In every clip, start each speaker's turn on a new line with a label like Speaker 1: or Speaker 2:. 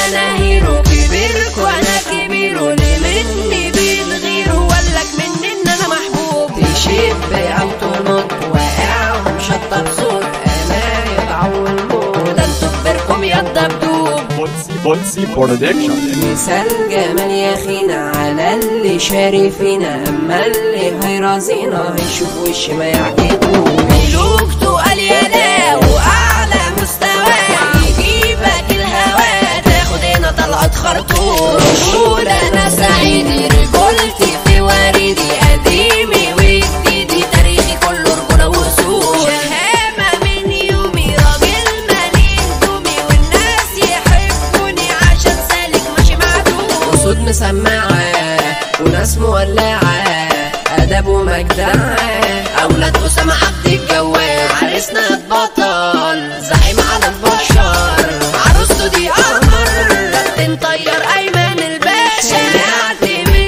Speaker 1: مناهيره كبيركوا انا كبيره اللي مني بيتغيروا ولك مني ان انا محبوب تشب او تنط واقع ومشطب صوت انا يبعو الموت ده انتوا كبيركم يا الدبدوب
Speaker 2: Bolsi Bolsi Production.
Speaker 1: مثال جمال يا خينا على اللي شاري فينا اما اللي هيرازينا هيشوف وش ما يعجبه ملوك تقال يا لا واعلى مستوى يجيبك الهوا تاخد هنا طلعت خرطوم رشود انا سعيدي رجولتي في وريدي قديمي وجديدي تاريخي كله رجوله وسود شهامه من يومي راجل مليء دومي والناس يحبوني عشان سالك ماشي معدوم اسود مسمعه وناس مولعه ادب ومجدعه اولاد اسامه عبد الجواد عريسنا اتبطل زعيم على البشر عروسته دي قمر كابتن طيار ايمن الباشا سمعت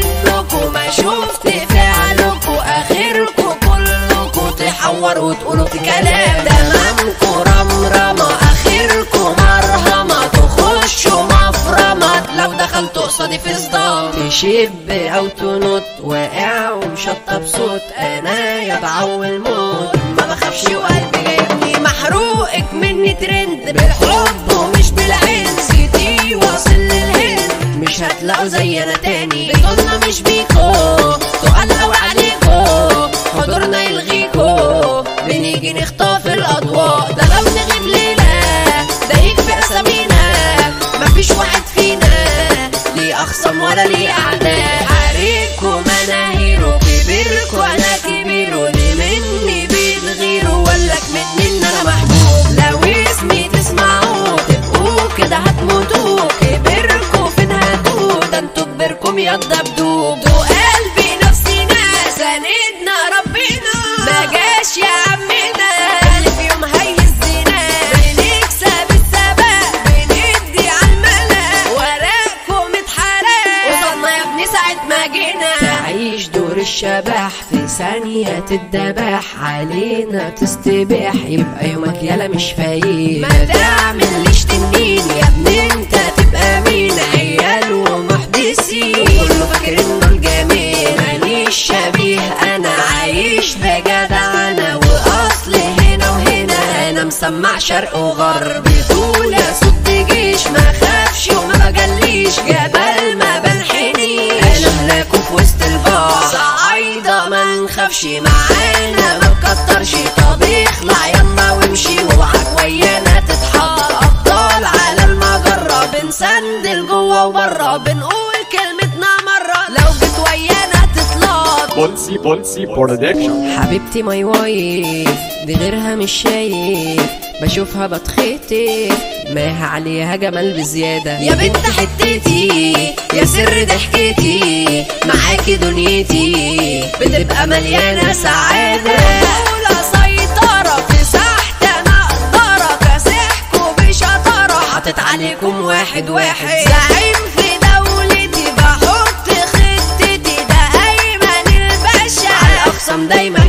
Speaker 1: منكم ما شفت فعلكم اخركم كلكم تحور وتقولوا في كلام تمامكم رمرمه اخركم مرهمه تخشوا مفرمه لو دخلت قصادي في صدام تشب او تنط واقع ومشطب صوت انا يا بعو الموت ما بخافش وقلبي جايبني محروقك مني ترند بالحب ومش بالعين سيدي واصل للهند مش هتلاقوا زي انا تاني بطولنا مش بيكو تقال قوي عليكو حضورنا يلغيكو بنيجي نخطف الاضواء ده لو نغيب ليله ده يكفي اسامينا مفيش واحد فينا ليه اخصم ولا ليه اعداء عليكو مناهيرو كبيركو انا كبيرو اللي مني بيتغيروا ولك مني ان انا محبوب لو اسمي تسمعوه تبقوا كده هتموتوا كبركوا فين هاتوا ده انتوا كبركم يا الدبدوب دو قلبي نفسنا سندنا ربنا ما جاش يا عمنا اللي في يوم هيهزنا بنكسب السباق بندي عالملا وراكم اتحرق وصلنا يا ابني ساعة ما جينا تعيش دور الشبح في ثانية تدبح علينا تستبيح يبقى يومك يلا مش فايق ما تعمليش تنين يا ابني انت تبقى مين عيال ومحدثين كله فاكر انه الجميل مانيش شبيه انا عايش بجدع انا واصل هنا وهنا انا مسمع شرق وغرب طول صد جيش ما خافش وما بجليش جبل ما بنحني انا هلاكوا في وسط البحر صعايدة ما نخافش معانا ما تكترش طب اخلع يلا وامشي واوعك ويانا تتحط ابطال على المجرة بنسندل جوه وبره بنقول كلمتنا مرة لو جيت ويانا تطلع
Speaker 2: Bolsi Bolsi Production.
Speaker 1: حبيبتي ماي وايف دي غيرها مش شايف بشوفها بتخطف ماها عليها جمال بزيادة يا بنت حتتي يا سر ضحكتي معاكي دنيتي بتبقى مليانة سعادة أولى سيطرة في ساحتي أنا أقدرك كاسحكوا بشطارة حاطط عليكم واحد واحد زعيم في دولتي بحط خطتي ده أيمن الباشا على الأخصام دايما